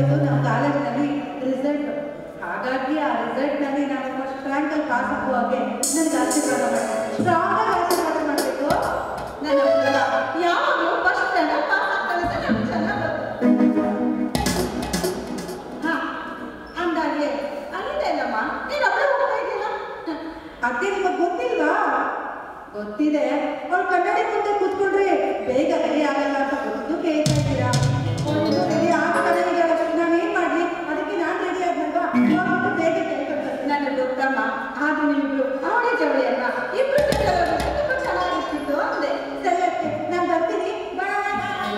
ಇರೋದು ನಮ್ಮ ಕಾಲೇಜಿನಲ್ಲಿ ರಿಸಲ್ಟ್ ಹಾಗಾಗಿ ಆ ರಿಸಲ್ಟ್ನಲ್ಲಿ ನಾನು ಫಸ್ಟ್ ರ್ಯಾಂಕಲ್ಲಿ ಪಾಸ್ ಆಗೋ ಹಾಗೆ ನನಗೆ ಆಶೀರ್ವಾದ ಮಾಡಿ ಸ್ಟ್ರಾಂಗ್ ಆಗಿ ಆಶೀರ್ವಾದ ಮಾಡಬೇಕು ನನ್ನ ಮಗಳ ಯಾವಾಗಲೂ ಫಸ್ಟ್ ರ್ಯಾಂಕ್ ಪಾಸ್ ಆಗ್ತಾನೆ ಅಂತ ನನಗೆ ಚೆನ್ನಾಗಿ ಗೊತ್ತು ಹಾ ಅಂದಾಗೆ ಅಲ್ಲಿದೆ ಇಲ್ಲಮ್ಮ ನೀನು ಒಬ್ಬಳೆ ಹೋಗ್ತಾ ಇದೆಯಲ್ಲ ಅದೇ ನಿಮಗೆ ಗೊತ್ತಿಲ್ವಾ ಗೊತ್ತಿದೆ ಅವ್ಳು ಕನ್ನಡಿ ಮುಂದೆ ಕೂತ್ಕೊಂಡ್ರೆ ಬೇಗ ರೆಡಿ ಆಗಲ್ಲ ಅಂತ ಗೊತ್ತು ಕೇಳ್ತಾ ಇದ್ದೀರಾ ಅವಳು ರೆಡಿ ಆಗ್ತಾನೆ ಇದ್ದಾಳೆ ನಾನೇನ್ ಮಾಡ್ಲಿ ಅದಕ್ಕೆ ನಾನು ರೆಡಿ ಆದ್ನಲ್ವಾ ಹೋಗ್ಬಿಟ್ಟು ಬೇಗ ಕೇಳ್ಕೊಂಡು ನನ್ನ ಗೊತ್ತಮ್ಮ ಆದ್ರೂ ನೀವು ಅವಳೇ ಜವಳಿಯಲ್ಲ ಇಬ್ರು ತುಂಬಾ ಚೆನ್ನಾಗಿರ್ತಿತ್ತು ಅಂದೆ ಸರಿಯಕ್ಕೆ ನಾನು ಬರ್ತೀನಿ ಬಾಯ್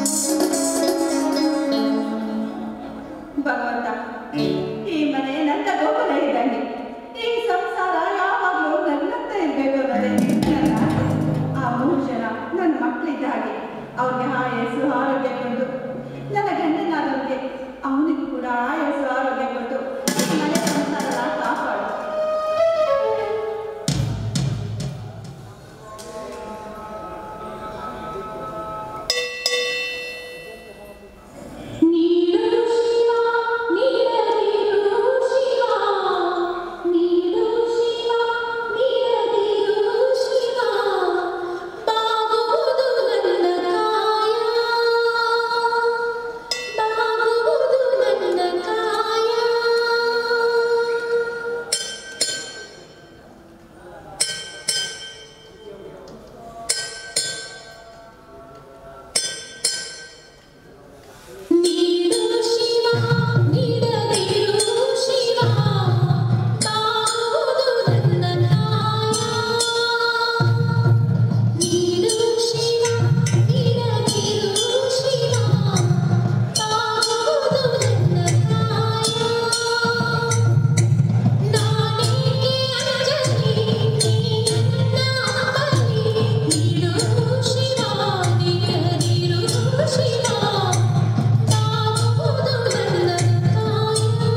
ಭಗವಂತ ಈ ಮನೆ ನನ್ನ ಗೋಪುರ ಇದ್ದಂಗೆ ಈ ಸಂಸಾರ ಯಾವಾಗಲೂ ನನ್ನಂತ ಇರ್ಬೇಕು ಅನ್ನೋದೇ ನನ್ನ ಆಸೆ. ಆ ಮೂರು ಜನ ನನ್ನ ಮಕ್ಕಳಿದ್ದ ಹಾಗೆ ಅವ್ರಿಗೆ ಆಯಸ್ಸು ಆರೋಗ್ಯ ಕೊಟ್ಟು ನನ್ನ ಗಂಡನಾದವ್ರಿಗೆ ಅವನಿಗೂ ಕೂಡ ಆಯಸ್ಸು ಆರೋಗ್ಯ ಕೊಟ್ಟು ಈ ಮನೆ ಸಂಸಾರ ಕಾಪಾಡು ನೀಡು ಶಿವ ನೀಡದಿರು ಶಿವ ನೀಡು ಶಿವ ನೀಡದಿರು ಶಿವ ಬಾಗುವುದು ನನ್ನ ಕಾಯ ಬಾಗುವುದು ನನ್ನ ಕಾಯ ನೀಡು ಶಿವ ನೀಡದಿರು ಶಿವ ಬಾಗುವುದು ನನ್ನ ಕಾಯ ನೀಡು ಶಿವ ನೀಡದಿರು ಶಿವ ಬಾಗುವುದು ನನ್ನ ಕಾಯ ನಾನೇಕೆ ಅಂಜಲಿ ನಿನ್ನ ಬಲಿ ನೀಡು ಶಿವ ನೀಡದಿರು ಶಿವ ಬಾಗುವುದು ನನ್ನ ಕಾಯ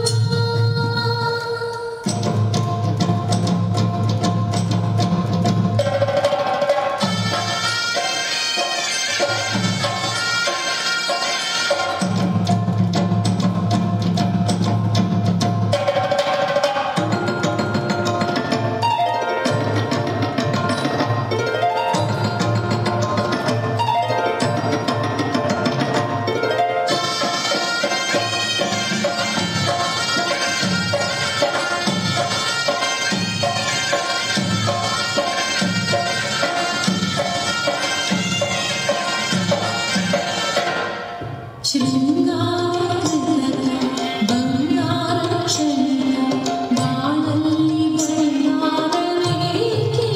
ಶೃಂಗಾರಕೃತಕ ಬಂಗಾರಕ್ಷಣ ಬಾಳಲ್ಲಿ ಬಣ್ಣಾರವೇಕೆ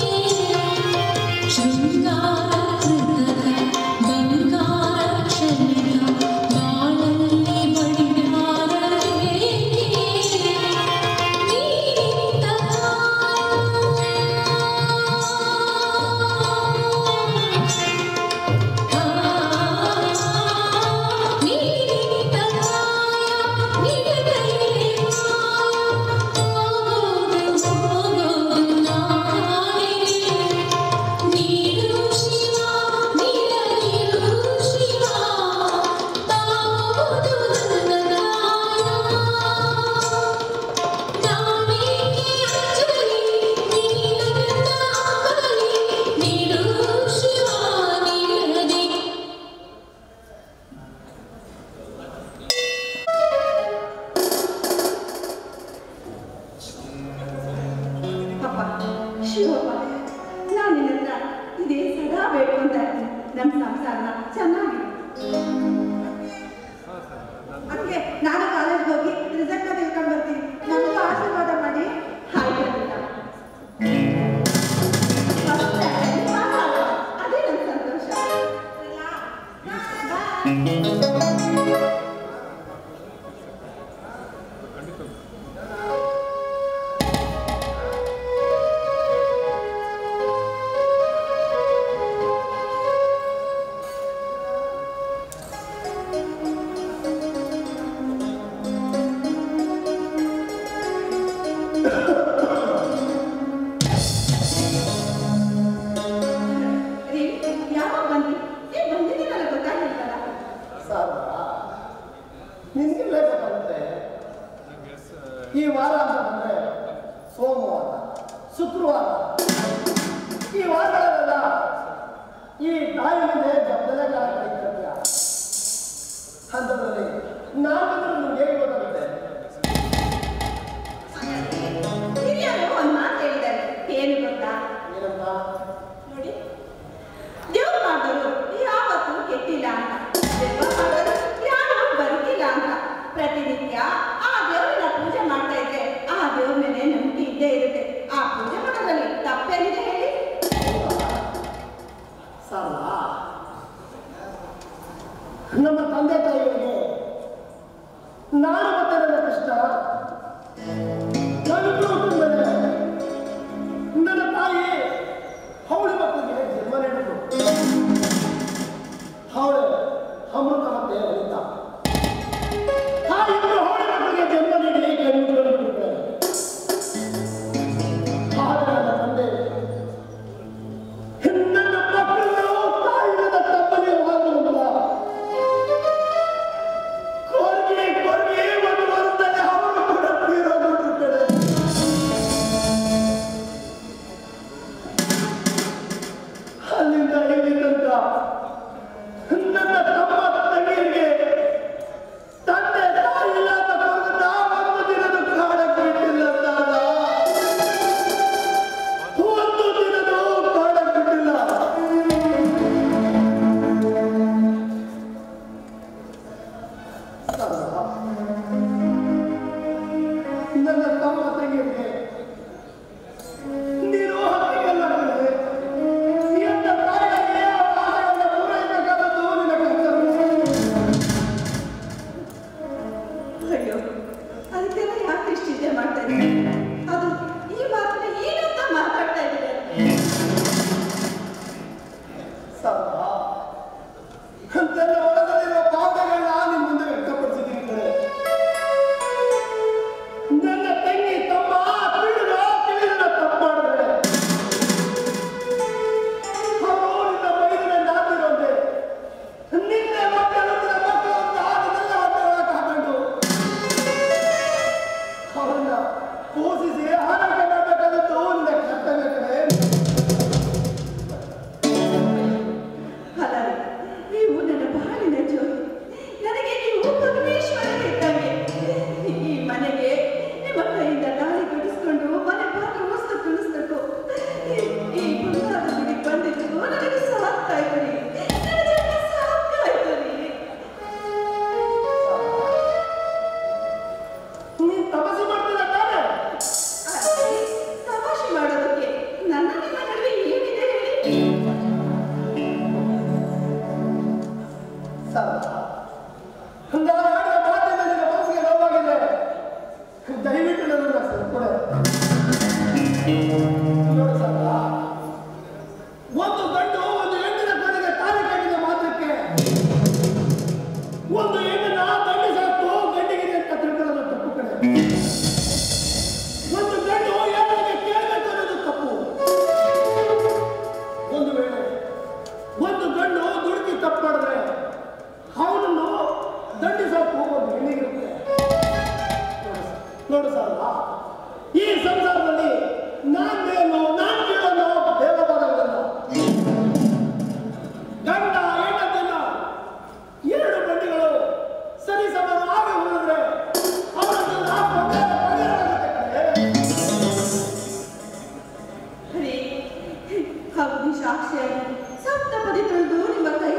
ಶೃಂಗಾರಕೃತಕ ಬಂಗಾರಕ್ಷಣ ಬಾಳಲ್ಲಿ ಬಣ್ಣಾರವೇಕೆ ನೀತ ನೀಡು ಶಿವ ನೀಡದಿ ಅಪ್ಪ ಶಿವಪ್ಪ ನಾನು ನಿನ್ನ ಹತ್ರ ಇದೇ ಸದಾ ಬೇಡ್ಕೊಂತ ಇರ್ತೀನಿ ನಮ್ಮ ಸಂಸಾರನ ಚೆನ್ನಾಗಿ ಅದಕ್ಕೆ ನಾನು ಕಾಲೇಜ್ಗೆ ಹೋಗಿ ರಿಸಲ್ಟ್ನ ತಿಳ್ಕೊಂಡು ಬರ್ತೀನಿ ನನಗೂ ಆಶೀರ್ವಾದ ಮಾಡಿ ಹಾಗೆ ಅದೇ ನನ್ನ ಸಂತೋಷ ರೀ ಯಾವಾಗ ಬಂದ್ರಿ ಏ ಬಂದಿದ್ದೀನಲ್ಲ ಗೊತ್ತಾಗಿಲ್ವಲ್ಲ ಸರ್ ಸಾಲ ನಮ್ಮ ತಂದೆ ತಾಯಿಗಳಿಗೆ ನಾನು ಮತ್ತೆ ನನ್ನ ಕೃಷ್ಣ ನಾವಿಬ್ಬರು ಹುಟ್ಟಿದ್ಮೇಲೆ ನನ್ನ ತಾಯಿ ಅವಳ ಮಕ್ಕಳಿಗೆ ಜನ್ಮ ನೀಡಿದ್ರು ಅವಳು ಅಮೃತ ಮತ್ತೆ ಅನಿತ ಆ ಇಬ್ಬರು ಅವಳ ಮಕ್ಕಳಿಗೆ ಜನ್ಮ ನೀಡಿ ಕಣ್ಣುಗಳನ್ನು ಬಿಟ್ಟಿದ್ದಾರೆ ಆದರೆ ನನ್ನ ತಂದೆ ನನ್ನ ಮಕ್ಕಳು ತಾಯಿನ ತಪ್ಪನೆ ಹೋಗುವುದಿಲ್ಲ ಕೊರ್ಗಿ ಕೊರ್ಗಿ ಒಂದು ವರ್ಷದಲ್ಲಿ ಅವರು ಕೂಡ ತೀರೋಗ್ಬಿಟ್ಟಿರ್ತಾರೆ ಅಲ್ಲಿಂದ ಇಲ್ಲಿ ತನಕ ನನ್ನ ತಮ್ಮ ತಂಗಿಯರಿಗೆ ತಂದೆ ತಾಯಿ ಇಲ್ಲದ ಕೊರಗು ನಾವೊಂದು ದಿನದ ಕಾಡಕ್ಕೆ ಬಿಟ್ಟಿಲ್ಲ ಸಾಲ ಒಂದು ದಿನದೂ ಕಾಡಕ್ಕೆ ಬಿಟ್ಟಿಲ್ಲ ನನ್ನ ತಮ್ಮ ತಂಗಿಯರಿಗೆ ನೀನು ಹಕ್ಕಿಗಲ್ಲ ಕಣೆ. ಎಂತ ತಾಯಿಗೆ ಆ ಆಸೆಗಳನ್ನ ಪೂರೈಸಬೇಕಾದದ್ದು ನಿನ್ನ ಕರ್ತವ್ಯ. ಅಯ್ಯೋ ಅದಕ್ಕೆಲ್ಲ ಯಾಕೆ ಇಷ್ಟಿದೆ ಮಾಡ್ತಾ ಇದ್ದಾರೆ ಅದು ಈ ಮಾತನ್ನ ಏನಂತ ಮಾತಾಡ್ತಾ ಇದ್ದಾರೆ ಸದಾ ನನ್ನ ಒಳಗಲ್ಲಿರುವ ಭಾವನೆಗಳನ್ನ ನಿಮ್ಮ ಮುಂದೆ ವ್ಯಕ್ತಪಡಿಸಿದ್ದೀನಿ ಕಣೆ. ನನ್ನ ತಂಗಿ ತಮ್ಮ ತಿಳಿದ ತಿಳಿದ ತಪ್ಪು ಮಾಡಿದ್ರೆ ಅವರು ನಿನ್ನ ಮೈದಿನ ನಾದಿರೋದೆ ನಿನ್ನೆ ಮಕ್ಕಳು ನಿನ್ನ ಮಕ್ಕಳು ಅಂತ ಅದನ್ನೆಲ್ಲ ಹೊಟ್ಟೆಯೊಳಗೆ ಹಾಕೊಂಡು ಅವರನ್ನ ಪೋಷಿಸಿ ಆರೈಕೆ ಮಾಡಬೇಕಾದದ್ದು ನಿನ್ನ ಕರ್ತವ್ಯ ಕಡೆ ಅಲ್ಲ ನೀವು ನನ್ನ ಬಾಳಿನ ಜೋಡಿ ನನಗೆ ನೀವು ಪರಮೇಶ್ವರ ಇದ್ದಂಗೆ ಈ ಮನೆಗೆ ನಿಮ್ಮ ಕೈಯಿಂದ ದಾರಿ ಕಟ್ಟಿಸ್ಕೊಂಡು ಮನೆ ಬಾಗಿಲು ವಸ್ತು ತಿಳಿಸ್ಬೇಕು ಈ ಬಂಗಾರದ ಮನೆಗೆ ಬಂದಿದ್ದು ನನಗೆ ಸಾಕಾಯ್ತು ರೀ ನನ್ನ ಜೀವನ ಸಾಕಾಯ್ತು ರೀ ನೀನ್ ತಪಸ್ಸು ಮಾಡ್ತಿಲ್ಲ ತಾನೇ ಅದೇ ತಮಾಷೆ ಮಾಡೋದಕ್ಕೆ ನನ್ನ ನಿಮ್ಮ ನಡುವೆ ಏನಿದೆ ಹೇಳಿ ಸರ್ ನಾನು ಹೇಳಿದ ಮಾತಿನ ನಿನ್ನ ಮನಸ್ಸಿಗೆ ನೋವಾಗಿದೆ ದಯವಿಟ್ಟು ನನ್ನನ್ನು ಸೇರ್ಕೊಡೆ ನೋಡು ಸರ್ ಒಂದು ಗಂಡು ಒಂದು ಹೆಣ್ಣಿನ ಕಡೆಗೆ ತಾಳಿ ಕಟ್ಟಿದ ಮಾತ್ರಕ್ಕೆ ಒಂದು ಹೆಣ್ಣನ್ನ ದಂಡಿಸಾಕು ಗಂಡಿಗೆ ಅಂತ ತಿಳ್ಕೊಳ್ಳೋದು ತಪ್ಪು ಕಡೆ ಒಂದು ಗಂಡು ಹೆಣ್ಣಿಗೆ ಕೇಳಬೇಕು ಅನ್ನೋದು ತಪ್ಪು ಒಂದು ವೇಳೆ ಒಂದು ಗಂಡು ದುಡುಕಿ ತಪ್ಪು ಮಾಡಿದ್ರೆ ಅವನನ್ನು ದಂಡಿಸೋಕೆ ಒಂದು ಹೆಣ್ಣಿಗಿರುತ್ತೆ ನೋಡು ಸರ್ ಈ ಸಂಸಾರದಲ್ಲಿ ನಾನ್ ಮೇಲು ನಾನ್ ಕೀಳನ್ನು ದೇವಪಾದಗಳಲ್ಲ ಗಂಡ ಹೆಣ್ಣದನ್ನ ಎರಡು ಗಂಡಿಗಳು ಸರಿ ಸಮಾನವಾಗಿ ಉಳಿದ್ರೆ ಅವರನ್ನ ಪೊಗೆ ಪೊಗೆಯಾಗುತ್ತೆ ಕಣೆ. ಹರೇ ಅಗ್ನಿ ಸಾಕ್ಷಿಯಾಗಿ ಸಪ್ತಪದಿ ತುಳಿದು ನಿಮ್ಮ ಕೈ